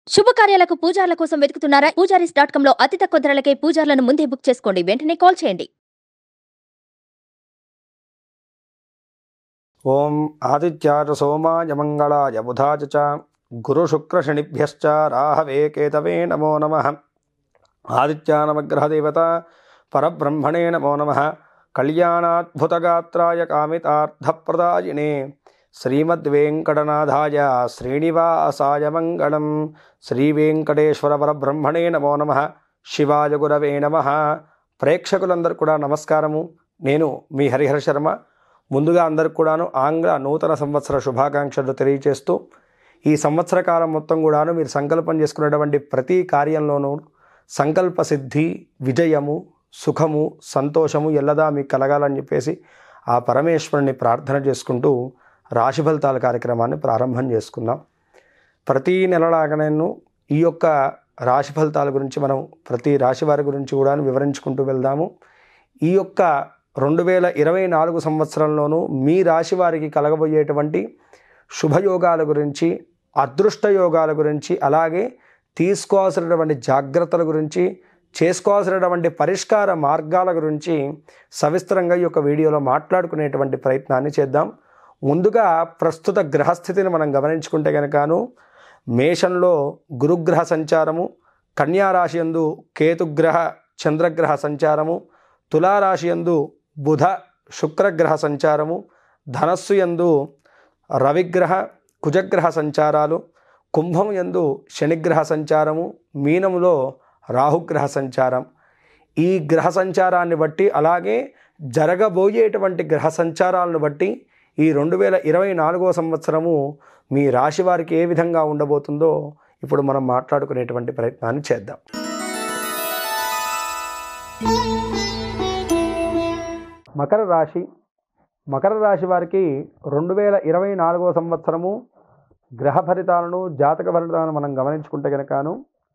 శుభకార్యాలకు పూజార్ల కోసం వెతుకుతున్నారా Poojaris dot com లో అతి తక్కువ ధరలకే పూజార్లను ముందే బుక్ చేసుకోండి వెంటనే కాల్ చేయండి ఓం ఆదిత్యాయ సోమాయ మంగళాయ బుధాయ చ గురుశుక్రశనిభ్యశ్చ రాహవే కేతవే నమో నమ ఆదిత్యానవగ్రహదేవత పరబ్రహ్మణే నమో నమ కళ్యాణాద్భుతగాత్రాయ కామితార్థప్రదాయినే శ్రీమద్వేంకటనాథాయ శ్రీనివాసాయ మంగళం శ్రీవేంకటేశ్వర పరబ్రహ్మణే నమో నమ శివాయ గురవే నమ ప్రేక్షకులందరూ కూడా నమస్కారము నేను మీ హరిహర శర్మ ముందుగా అందరికి కూడాను ఆంగ్ల నూతన సంవత్సర శుభాకాంక్షలు తెలియజేస్తూ ఈ సంవత్సర కాలం మొత్తం కూడాను మీరు సంకల్పం చేసుకున్నటువంటి ప్రతి కార్యంలోనూ సంకల్ప సిద్ధి విజయము సుఖము సంతోషము ఎల్లదా మీకు కలగాలని చెప్పేసి ఆ పరమేశ్వరుని ప్రార్థన చేసుకుంటూ రాశి ఫలితాల కార్యక్రమాన్ని ప్రారంభం చేసుకుందాం ప్రతి నెలలాగానేను ఈ యొక్క రాశి ఫలితాల గురించి మనం ప్రతి రాశి వారి గురించి కూడా వివరించుకుంటూ వెళ్దాము ఈ యొక్క రెండు వేల ఇరవై నాలుగు సంవత్సరంలోనూ మీ రాశి వారికి కలగబోయేటువంటి శుభయోగాల గురించి అదృష్ట యోగాల గురించి అలాగే తీసుకోవాల్సినటువంటి జాగ్రత్తల గురించి చేసుకోవాల్సినటువంటి పరిష్కార మార్గాల గురించి సవిస్తరంగా ఈ యొక్క వీడియోలో మాట్లాడుకునేటువంటి ప్రయత్నాన్ని చేద్దాం ముందుగా ప్రస్తుత గ్రహస్థితిని మనం గమనించుకుంటే కనుకను మేషంలో గురుగ్రహ సంచారము కన్యారాశి యందు కేతుగ్రహ చంద్రగ్రహ సంచారము తులారాశి యందు బుధ శుక్రగ్రహ సంచారము ధనస్సు యందు రవిగ్రహ కుజగ్రహ సంచారాలు కుంభం యందు శనిగ్రహ సంచారము మీనములో రాహుగ్రహ సంచారం ఈ గ్రహ సంచారాన్ని బట్టి అలాగే జరగబోయేటువంటి గ్రహ సంచారాలను బట్టి ఈ రెండు వేల ఇరవై నాలుగో సంవత్సరము మీ రాశి వారికి ఏ విధంగా ఉండబోతుందో ఇప్పుడు మనం మాట్లాడుకునేటువంటి ప్రయత్నాన్ని చేద్దాం మకర రాశి మకర రాశి వారికి రెండు వేల ఇరవై నాలుగో సంవత్సరము గ్రహ ఫలితాలను జాతక ఫలితాలను మనం గమనించుకుంటే కనుకను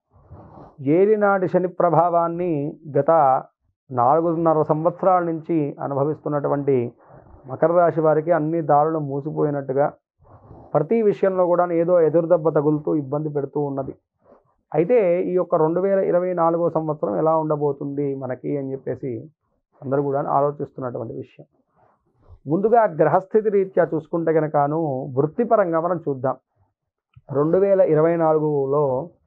ఏలినాటి శని ప్రభావాన్ని గత నాలుగున్నర సంవత్సరాల నుంచి అనుభవిస్తున్నటువంటి మకర రాశి వారికి అన్ని దారులు మూసిపోయినట్టుగా ప్రతి విషయంలో కూడా ఏదో ఎదురుదెబ్బ తగులుతూ ఇబ్బంది పెడుతూ ఉన్నది అయితే ఈ యొక్క రెండు వేల ఇరవై నాలుగో సంవత్సరం ఎలా ఉండబోతుంది మనకి అని చెప్పేసి అందరూ కూడా ఆలోచిస్తున్నటువంటి విషయం ముందుగా గ్రహస్థితి రీత్యా చూసుకుంటే కనుకను వృత్తిపరంగా మనం చూద్దాం రెండు వేల ఇరవై నాలుగులో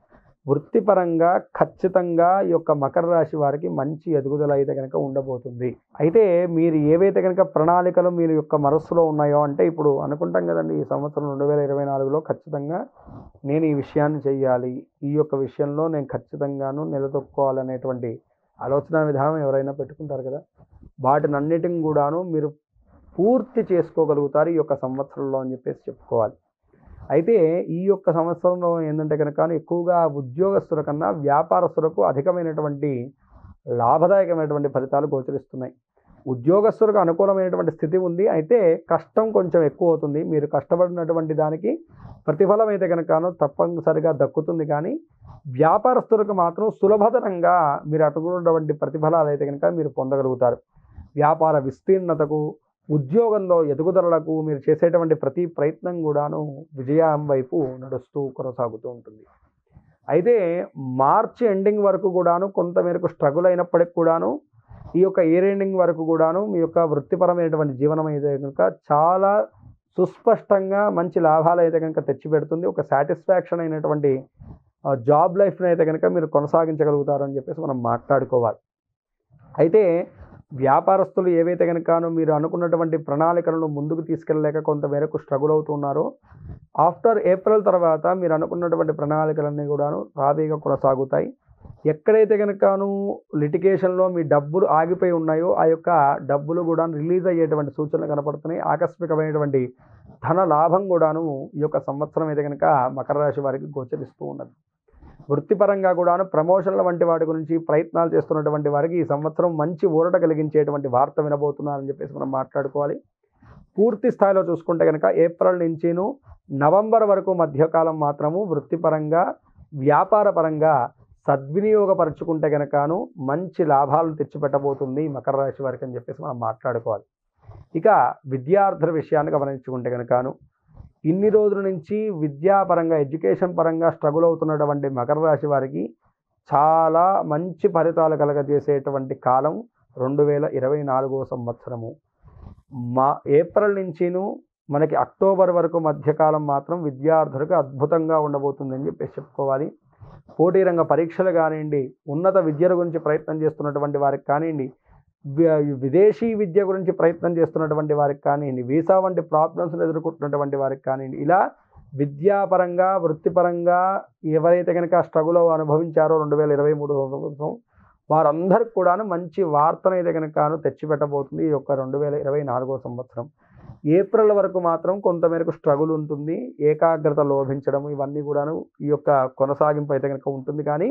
వృత్తిపరంగా ఖచ్చితంగా ఈ యొక్క మకర రాశి వారికి మంచి ఎదుగుదల అయితే కనుక ఉండబోతుంది అయితే మీరు ఏవైతే కనుక ప్రణాళికలు మీరు యొక్క మనస్సులో ఉన్నాయో అంటే ఇప్పుడు అనుకుంటాం కదండి ఈ సంవత్సరం రెండు వేల ఇరవై నాలుగులో ఖచ్చితంగా నేను ఈ విషయాన్ని చెయ్యాలి ఈ యొక్క విషయంలో నేను ఖచ్చితంగాను నిలదొక్కోవాలనేటువంటి ఆలోచన విధానం ఎవరైనా పెట్టుకుంటారు కదా వాటినన్నిటిని కూడాను మీరు పూర్తి చేసుకోగలుగుతారు ఈ యొక్క సంవత్సరంలో అని చెప్పేసి చెప్పుకోవాలి అయితే ఈ యొక్క సంవత్సరంలో ఏంటంటే కనుక ఎక్కువగా ఉద్యోగస్తుల కన్నా వ్యాపారస్తులకు అధికమైనటువంటి లాభదాయకమైనటువంటి ఫలితాలు గోచరిస్తున్నాయి ఉద్యోగస్తులకు అనుకూలమైనటువంటి స్థితి ఉంది అయితే కష్టం కొంచెం ఎక్కువ అవుతుంది మీరు కష్టపడినటువంటి దానికి ప్రతిఫలం అయితే కనుకను తప్పనిసరిగా దక్కుతుంది కానీ వ్యాపారస్తులకు మాత్రం సులభతరంగా మీరు అటుకున్నటువంటి ప్రతిఫలాలు అయితే కనుక మీరు పొందగలుగుతారు వ్యాపార విస్తీర్ణతకు ఉద్యోగంలో ఎదుగుదలకు మీరు చేసేటువంటి ప్రతి ప్రయత్నం కూడాను విజయం వైపు నడుస్తూ కొనసాగుతూ ఉంటుంది అయితే మార్చి ఎండింగ్ వరకు కూడాను కొంతమేరకు స్ట్రగుల్ అయినప్పటికి కూడాను ఈ యొక్క ఇయర్ ఎండింగ్ వరకు కూడాను మీ యొక్క వృత్తిపరమైనటువంటి జీవనం అయితే కనుక చాలా సుస్పష్టంగా మంచి లాభాలు అయితే కనుక తెచ్చిపెడుతుంది ఒక సాటిస్ఫాక్షన్ అయినటువంటి జాబ్ లైఫ్ని అయితే కనుక మీరు కొనసాగించగలుగుతారు అని చెప్పేసి మనం మాట్లాడుకోవాలి అయితే వ్యాపారస్తులు ఏవైతే కనుకనో మీరు అనుకున్నటువంటి ప్రణాళికలను ముందుకు తీసుకెళ్ళలేక కొంతమేరకు స్ట్రగుల్ అవుతున్నారో ఆఫ్టర్ ఏప్రిల్ తర్వాత మీరు అనుకున్నటువంటి ప్రణాళికలన్నీ కూడాను సాఫీగా కొనసాగుతాయి ఎక్కడైతే కనుకను లిటిగేషన్లో మీ డబ్బులు ఆగిపోయి ఉన్నాయో ఆ యొక్క డబ్బులు కూడా రిలీజ్ అయ్యేటువంటి సూచనలు కనపడుతున్నాయి ఆకస్మికమైనటువంటి ధన లాభం కూడాను ఈ యొక్క సంవత్సరం అయితే కనుక మకర రాశి వారికి గోచరిస్తూ ఉన్నది వృత్తిపరంగా కూడాను ప్రమోషన్ల వంటి వాటి గురించి ప్రయత్నాలు చేస్తున్నటువంటి వారికి ఈ సంవత్సరం మంచి ఊరట కలిగించేటువంటి వార్త వినబోతున్నారని చెప్పేసి మనం మాట్లాడుకోవాలి పూర్తి స్థాయిలో చూసుకుంటే కనుక ఏప్రిల్ నుంచిను నవంబర్ వరకు మధ్యకాలం మాత్రము వృత్తిపరంగా వ్యాపార పరంగా సద్వినియోగపరచుకుంటే కనుకను మంచి లాభాలను తెచ్చిపెట్టబోతుంది మకర రాశి వారికి అని చెప్పేసి మనం మాట్లాడుకోవాలి ఇక విద్యార్థుల విషయాన్ని గమనించుకుంటే కనుకను ఇన్ని రోజుల నుంచి విద్యాపరంగా ఎడ్యుకేషన్ పరంగా స్ట్రగుల్ అవుతున్నటువంటి మకర రాశి వారికి చాలా మంచి ఫలితాలు కలగజేసేటువంటి కాలం రెండు వేల ఇరవై నాలుగో సంవత్సరము మా ఏప్రిల్ నుంచిను మనకి అక్టోబర్ వరకు మధ్యకాలం మాత్రం విద్యార్థులకు అద్భుతంగా ఉండబోతుందని చెప్పేసి చెప్పుకోవాలి పోటీ రంగ పరీక్షలు కానివ్వండి ఉన్నత విద్యల గురించి ప్రయత్నం చేస్తున్నటువంటి వారికి కానివ్వండి వి- విదేశీ విద్య గురించి ప్రయత్నం చేస్తున్నటువంటి వారికి కానివ్వండి వీసా వంటి ప్రాబ్లమ్స్ని ఎదుర్కొంటున్నటువంటి వారికి కానివ్వండి ఇలా విద్యాపరంగా వృత్తిపరంగా ఎవరైతే కనుక స్ట్రగుల్ అనుభవించారో రెండు వేల ఇరవై మూడు సంవత్సరం వారందరికి కూడాను మంచి వార్తను అయితే కనుక తెచ్చిపెట్టబోతుంది ఈ యొక్క రెండు వేల ఇరవై నాలుగో సంవత్సరం ఏప్రిల్ వరకు మాత్రం కొంతమేరకు స్ట్రగుల్ ఉంటుంది ఏకాగ్రత లోభించడం ఇవన్నీ కూడాను ఈ యొక్క కొనసాగింపు అయితే కనుక ఉంటుంది కానీ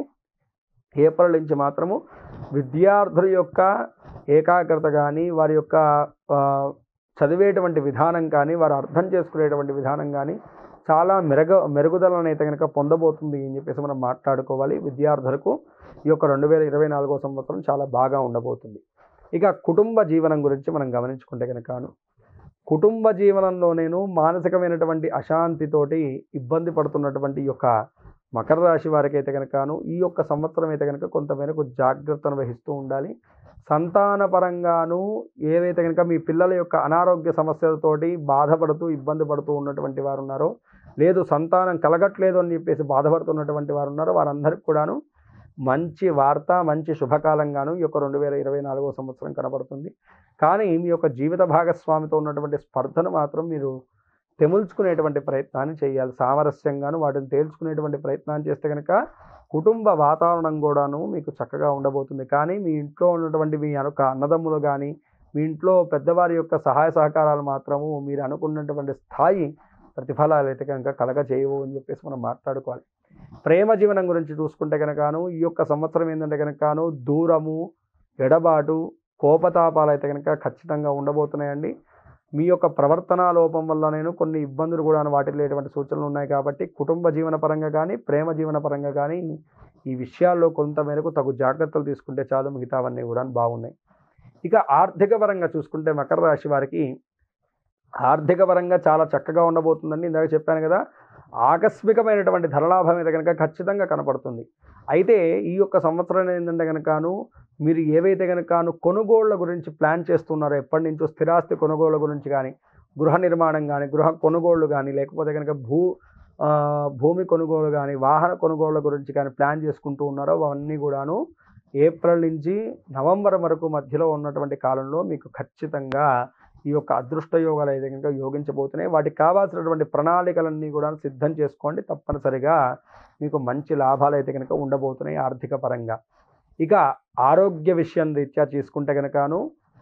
ఏప్రిల్ నుంచి మాత్రము విద్యార్థుల యొక్క ఏకాగ్రత కానీ వారి యొక్క ఆ, చదివేటువంటి విధానం కానీ వారు అర్థం చేసుకునేటువంటి విధానం కానీ చాలా మెరుగ మెరుగుదలను అయితే కనుక పొందబోతుంది అని చెప్పేసి మనం మాట్లాడుకోవాలి విద్యార్థులకు ఈ యొక్క రెండు వేల ఇరవై నాలుగో సంవత్సరం చాలా బాగా ఉండబోతుంది ఇక కుటుంబ జీవనం గురించి మనం గమనించుకుంటే కనుకను కుటుంబ జీవనంలో నేను మానసికమైనటువంటి అశాంతితోటి ఇబ్బంది పడుతున్నటువంటి ఈ యొక్క మకర రాశి వారికి అయితే కనుకను ఈ యొక్క సంవత్సరం అయితే కనుక కొంతమేరకు జాగ్రత్తను వహిస్తూ ఉండాలి సంతాన పరంగాను ఏవైతే కనుక మీ పిల్లల యొక్క అనారోగ్య సమస్యలతోటి బాధపడుతూ ఇబ్బంది పడుతూ ఉన్నటువంటి వారు ఉన్నారో లేదు సంతానం కలగట్లేదు అని చెప్పేసి బాధపడుతున్నటువంటి వారు ఉన్నారో వారందరికి కూడాను మంచి వార్త మంచి శుభకాలంగాను ఈ యొక్క రెండు వేల ఇరవై నాలుగో సంవత్సరం కనబడుతుంది కానీ మీ యొక్క జీవిత భాగస్వామితో ఉన్నటువంటి స్పర్ధను మాత్రం మీరు తెముల్చుకునేటువంటి ప్రయత్నాన్ని చేయాలి సామరస్యంగాను వాటిని తేల్చుకునేటువంటి ప్రయత్నాన్ని చేస్తే కనుక కుటుంబ వాతావరణం కూడాను మీకు చక్కగా ఉండబోతుంది కానీ మీ ఇంట్లో ఉన్నటువంటి మీ యొక్క అన్నదమ్ములు కానీ మీ ఇంట్లో పెద్దవారి యొక్క సహాయ సహకారాలు మాత్రము మీరు అనుకున్నటువంటి స్థాయి ప్రతిఫలాలు అయితే కనుక కలగ చేయవు అని చెప్పేసి మనం మాట్లాడుకోవాలి ప్రేమ జీవనం గురించి చూసుకుంటే కనుకను ఈ యొక్క సంవత్సరం ఏంటంటే కనుకను దూరము ఎడబాటు కోపతాపాలు అయితే కనుక ఖచ్చితంగా ఉండబోతున్నాయండి మీ యొక్క ప్రవర్తనా లోపం వల్ల నేను కొన్ని ఇబ్బందులు కూడా వాటిల్లేటువంటి సూచనలు ఉన్నాయి కాబట్టి కుటుంబ జీవన పరంగా కానీ ప్రేమ జీవన పరంగా కానీ ఈ విషయాల్లో కొంత మేరకు తగు జాగ్రత్తలు తీసుకుంటే చాలు మిగతావన్నీ కూడా బాగున్నాయి ఇక ఆర్థిక పరంగా చూసుకుంటే మకర రాశి వారికి ఆర్థిక పరంగా చాలా చక్కగా ఉండబోతుందండి ఇందాక చెప్పాను కదా ఆకస్మికమైనటువంటి ధనలాభం అయితే కనుక ఖచ్చితంగా కనపడుతుంది అయితే ఈ యొక్క సంవత్సరం ఏంటంటే కనుకను మీరు ఏవైతే కనుకను కొనుగోళ్ల గురించి ప్లాన్ చేస్తున్నారో ఎప్పటి నుంచో స్థిరాస్తి కొనుగోళ్ల గురించి కానీ గృహ నిర్మాణం కానీ గృహ కొనుగోళ్లు కానీ లేకపోతే కనుక భూ ఆ, భూమి కొనుగోలు కానీ వాహన కొనుగోళ్ల గురించి కానీ ప్లాన్ చేసుకుంటూ ఉన్నారో అవన్నీ కూడాను ఏప్రిల్ నుంచి నవంబర్ వరకు మధ్యలో ఉన్నటువంటి కాలంలో మీకు ఖచ్చితంగా ఈ యొక్క అదృష్ట యోగాలు అయితే కనుక యోగించబోతున్నాయి వాటికి కావాల్సినటువంటి ప్రణాళికలన్నీ కూడా సిద్ధం చేసుకోండి తప్పనిసరిగా మీకు మంచి లాభాలు అయితే కనుక ఉండబోతున్నాయి ఆర్థిక పరంగా ఇక ఆరోగ్య విషయం రీత్యా తీసుకుంటే కనుకను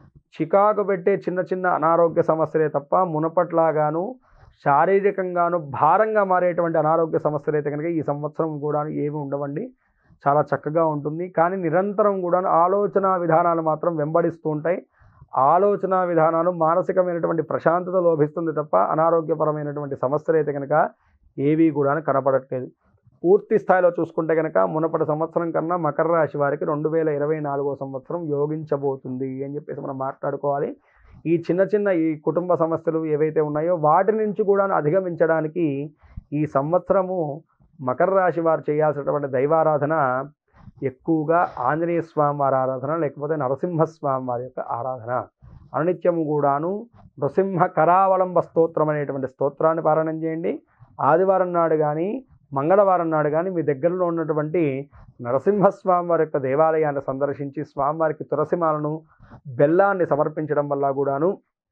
చికాకు పెట్టే చిన్న చిన్న అనారోగ్య సమస్యలే తప్ప మునపట్లాగాను శారీరకంగాను భారంగా మారేటువంటి అనారోగ్య సమస్యలు అయితే కనుక ఈ సంవత్సరం కూడా ఏమి ఉండవండి చాలా చక్కగా ఉంటుంది కానీ నిరంతరం కూడా ఆలోచన విధానాలు మాత్రం వెంబడిస్తూ ఉంటాయి ఆలోచన విధానాలు మానసికమైనటువంటి ప్రశాంతత లోభిస్తుంది తప్ప అనారోగ్యపరమైనటువంటి సమస్యలు అయితే కనుక ఏవి కూడా కనపడట్లేదు పూర్తి స్థాయిలో చూసుకుంటే కనుక మునపటి సంవత్సరం కన్నా మకర రాశి వారికి రెండు వేల ఇరవై నాలుగో సంవత్సరం యోగించబోతుంది అని చెప్పేసి మనం మాట్లాడుకోవాలి ఈ చిన్న చిన్న ఈ కుటుంబ సమస్యలు ఏవైతే ఉన్నాయో వాటి నుంచి కూడా అధిగమించడానికి ఈ సంవత్సరము మకర రాశి వారు చేయాల్సినటువంటి దైవారాధన ఎక్కువగా ఆంజనేయ స్వామి వారి ఆరాధన లేకపోతే నరసింహస్వామి వారి యొక్క ఆరాధన అనునిత్యము కూడాను నృసింహ కరావలంబ స్తోత్రం అనేటువంటి స్తోత్రాన్ని పారాయణం చేయండి ఆదివారం నాడు కానీ మంగళవారం నాడు కానీ మీ దగ్గరలో ఉన్నటువంటి నరసింహస్వామి వారి యొక్క దేవాలయాన్ని సందర్శించి స్వామివారికి తులసిమాలను బెల్లాన్ని సమర్పించడం వల్ల కూడాను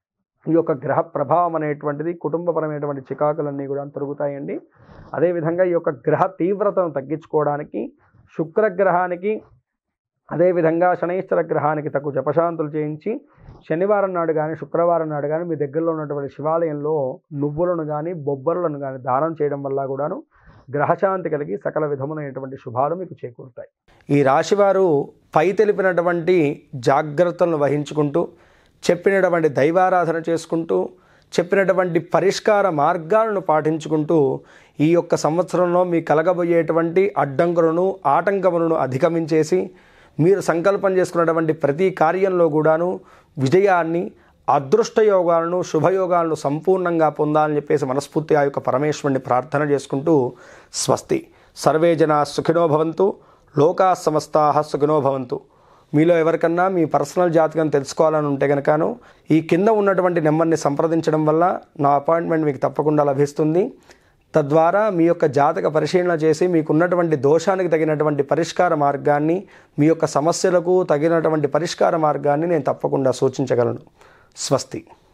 ఈ యొక్క గ్రహ ప్రభావం అనేటువంటిది కుటుంబపరమైనటువంటి చికాకులన్నీ కూడా తొలుగుతాయండి అదేవిధంగా ఈ యొక్క గ్రహ తీవ్రతను తగ్గించుకోవడానికి శుక్రగ్రహానికి అదేవిధంగా శనైశ్వర గ్రహానికి తక్కువ జపశాంతులు చేయించి శనివారం నాడు కానీ శుక్రవారం నాడు కానీ మీ దగ్గరలో ఉన్నటువంటి శివాలయంలో నువ్వులను కానీ బొబ్బరులను కానీ దానం చేయడం వల్ల కూడాను గ్రహశాంతి కలిగి సకల విధములైనటువంటి శుభాలు మీకు చేకూరుతాయి ఈ రాశివారు పై తెలిపినటువంటి జాగ్రత్తలను వహించుకుంటూ చెప్పినటువంటి దైవారాధన చేసుకుంటూ చెప్పినటువంటి పరిష్కార మార్గాలను పాటించుకుంటూ ఈ యొక్క సంవత్సరంలో మీ కలగబోయేటువంటి అడ్డంకులను ఆటంకములను అధిగమించేసి మీరు సంకల్పం చేసుకున్నటువంటి ప్రతి కార్యంలో కూడాను విజయాన్ని అదృష్ట యోగాలను శుభయోగాలను సంపూర్ణంగా పొందాలని చెప్పేసి మనస్ఫూర్తి ఆ యొక్క పరమేశ్వరుని ప్రార్థన చేసుకుంటూ స్వస్తి సర్వే జనా సుఖినో భవంతు లోకా సమస్తా సుఖినో భవంతు మీలో ఎవరికన్నా మీ పర్సనల్ జాతకం తెలుసుకోవాలని ఉంటే కనుకను ఈ కింద ఉన్నటువంటి నెంబర్ని సంప్రదించడం వల్ల నా అపాయింట్మెంట్ మీకు తప్పకుండా లభిస్తుంది తద్వారా మీ యొక్క జాతక పరిశీలన చేసి మీకున్నటువంటి దోషానికి తగినటువంటి పరిష్కార మార్గాన్ని మీ యొక్క సమస్యలకు తగినటువంటి పరిష్కార మార్గాన్ని నేను తప్పకుండా సూచించగలను స్వస్తి